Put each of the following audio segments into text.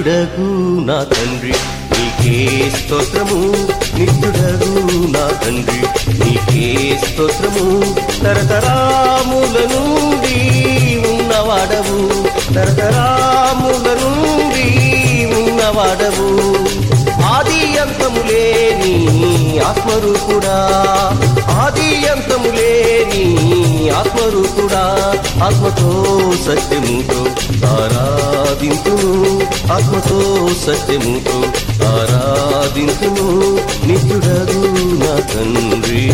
నిత్యుడగు నా తండ్రి నీకే స్తోత్రము నిత్యుడగు నా తండ్రి నీకే స్తోత్రము తరతరాముల నుండి ఉన్నవాడవు తరతరాముల నుండి ఉన్నవాడవు ఆది అంతము లేని ఆత్మరూపుడా ఆది అంతము లేని ఆత్మరూపుడా ఆత్మతో సత్యముతో ఆరాధింతును ఆత్మతో సత్యముతో ఆరాధింతును నిత్యుడగు నా తండ్రి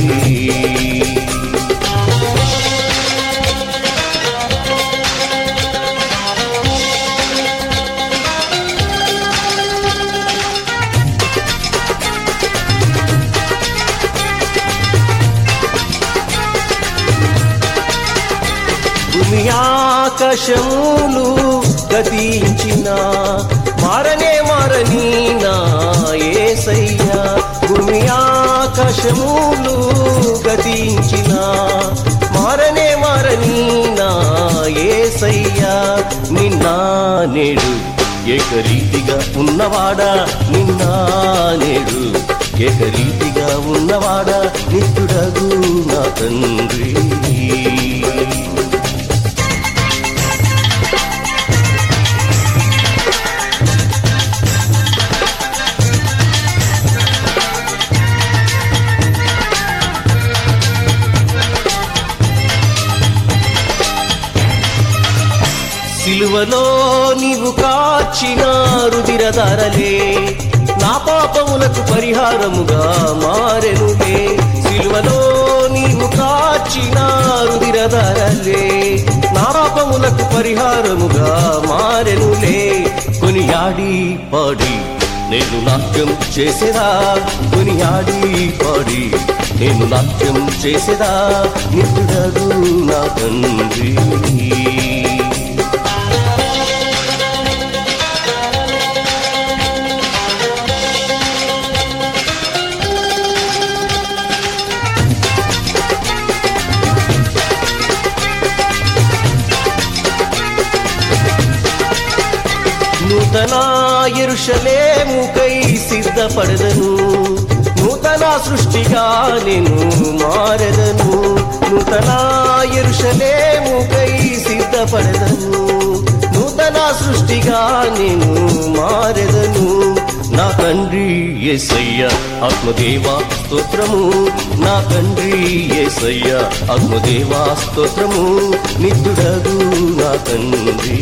భూమి ఆకాశములు గతించిన మారనే మారని నా ఏసయ్యా భూమి ఆకాశములు గతించిన మారనే మారని నా ఏసయ్యా నిన్న నేడు ఏకరీతిగా ఉన్నవాడా నిన్న నేడు ఏకరీతిగా ఉన్నవాడా నిత్యుడగు నా తండ్రి సిలువలో నీవు కాచిన రుదిరధారలే నా పాపములకు పరిహారముగా మారెనులే సిలువలో నీవు కాచిన రుదిరధారలే నా పాపములకు పరిహారముగా మారెనులే కొనియాడి పాడి నేను నాట్యం చేసేదా కొనియాడి పాడి నేను నాట్యం చేసేదా నిత్యుడగు నా తండ్రి నూతన ఎరుషలేముకై సిద్ధపడదను నూతన సృష్టిగా నేను మారెదను నూతన ఎరుషలేముకై సిద్ధపడదను నూతన సృష్టిగా నేను మారెదను నా తండ్రి ఏసయ్య ఆత్మదేవా స్తోత్రము నా తండ్రి ఏసయ్య ఆత్మదేవా స్తోత్రము నిత్యుడగు నా తండ్రి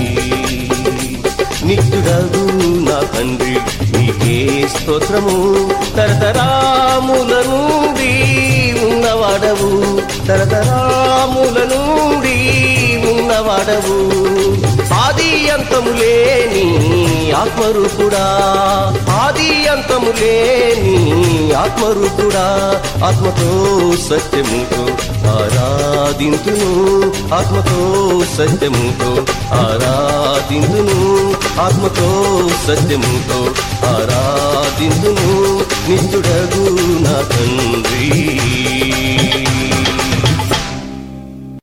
నిత్యుడగు నా తండ్రి నీకే స్తోత్రము తరతరాముల నుండి ఉన్నవాడవు తరతరాముల నుండి ఉన్నవాడవు ఆది అంతము లేని ఆత్మరూపుడా ఆది అంతము లేని ఆత్మరూపుడా ఆత్మతో సత్యముతో ఆరాధింతును ఆత్మతో సత్యముతో ఆరాధింతును ఆత్మతో సత్యముతో ఆరాధింతును నిత్యుడగు